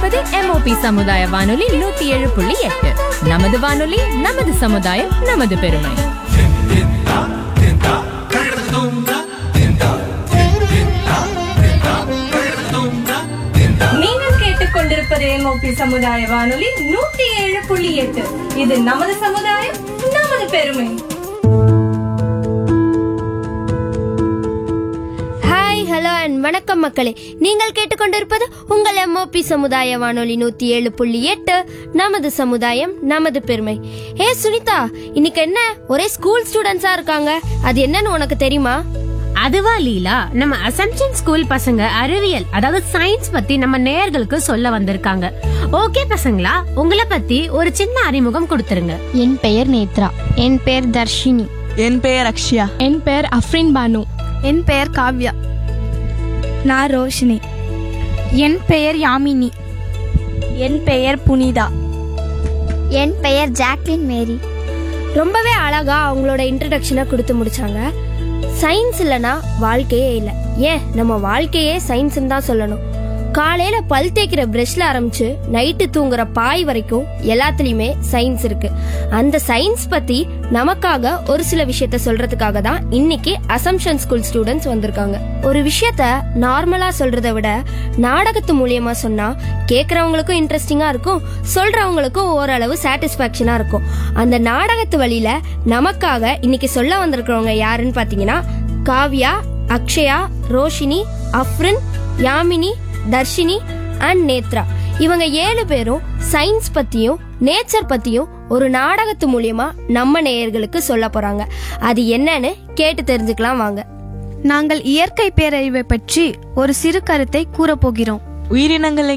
கொண்டிருப்பது எம்ஓபி சமுதாய வானொலி நூத்தி ஏழு புள்ளி எட்டு நமது வானொலி நமது சமுதாயம் நமது பெருமை நீங்கள் கேட்டுக்கொண்டிருப்பது எம்ஓபி சமுதாய வானொலி நூத்தி ஏழு புள்ளி எட்டு இது நமது சமுதாயம் நமது பெருமை ஹாய் ஹலோ அண்ட் வணக்கம் மக்களே நீங்கள் கேட்டுக்கொண்டிருப்பது உங்கள் எம்ஓபி சமுதாய வானொலி நூத்தி ஏழு புள்ளி எட்டு நமது சமுதாயம் நமது பெருமை ஏ சுனிதா இன்னைக்கு என்ன ஒரே ஸ்கூல் ஸ்டூடெண்ட்ஸா இருக்காங்க அது என்னன்னு உனக்கு தெரியுமா அதுவா லீலா நம்ம அசம்ஷன் ஸ்கூல் பசங்க அறிவியல் அதாவது சயின்ஸ் பத்தி நம்ம நேயர்களுக்கு சொல்ல வந்திருக்காங்க ஓகே பசங்களா உங்களை பத்தி ஒரு சின்ன அறிமுகம் கொடுத்துருங்க என் பெயர் நேத்ரா என் பெயர் தர்ஷினி என் பெயர் அக்ஷயா என் பெயர் அஃப்ரின் பானு என் பெயர் காவ்யா நான் ரோஷினி என் பெயர் யாமினி என் பெயர் புனிதா என் பெயர் ஜாக்லின் மேரி ரொம்பவே அழகா அவங்களோட இன்ட்ரடக்ஷனை கொடுத்து முடிச்சாங்க சயின்ஸ் இல்லனா வாழ்க்கையே இல்லை ஏன் நம்ம வாழ்க்கையே சயின்ஸ்னு தான் சொல்லணும் காலையில பல் தேய்க்கிற பிரஷ்ல ஆரம்பிச்சு நைட்டு தூங்குற பாய் வரைக்கும் எல்லாத்துலயுமே சயின்ஸ் இருக்கு அந்த சயின்ஸ் பத்தி நமக்காக ஒரு சில விஷயத்த சொல்றதுக்காக தான் இன்னைக்கு அசம்ஷன் ஸ்கூல் ஸ்டூடெண்ட்ஸ் வந்திருக்காங்க ஒரு விஷயத்த நார்மலா சொல்றதை விட நாடகத்து மூலியமா சொன்னா கேக்குறவங்களுக்கும் இன்ட்ரெஸ்டிங்கா இருக்கும் சொல்றவங்களுக்கும் ஓரளவு சாட்டிஸ்பாக்சனா இருக்கும் அந்த நாடகத்து வழியில நமக்காக இன்னைக்கு சொல்ல வந்திருக்கிறவங்க யாருன்னு பாத்தீங்கன்னா காவ்யா அக்ஷயா ரோஷினி அஃப்ரின் யாமினி தர்ஷினி அண்ட் நேத்ரா இவங்க ஏழு பேரும் சயின்ஸ் பத்தியும் நேச்சர் பத்தியும் ஒரு நாடகத்து மூலியமா நம்ம நேயர்களுக்கு சொல்ல போறாங்க அது என்னன்னு கேட்டு தெரிஞ்சுக்கலாம் வாங்க நாங்கள் இயற்கை பேரழிவை பற்றி ஒரு சிறு கருத்தை கூறப்போகிறோம் உயிரினங்களை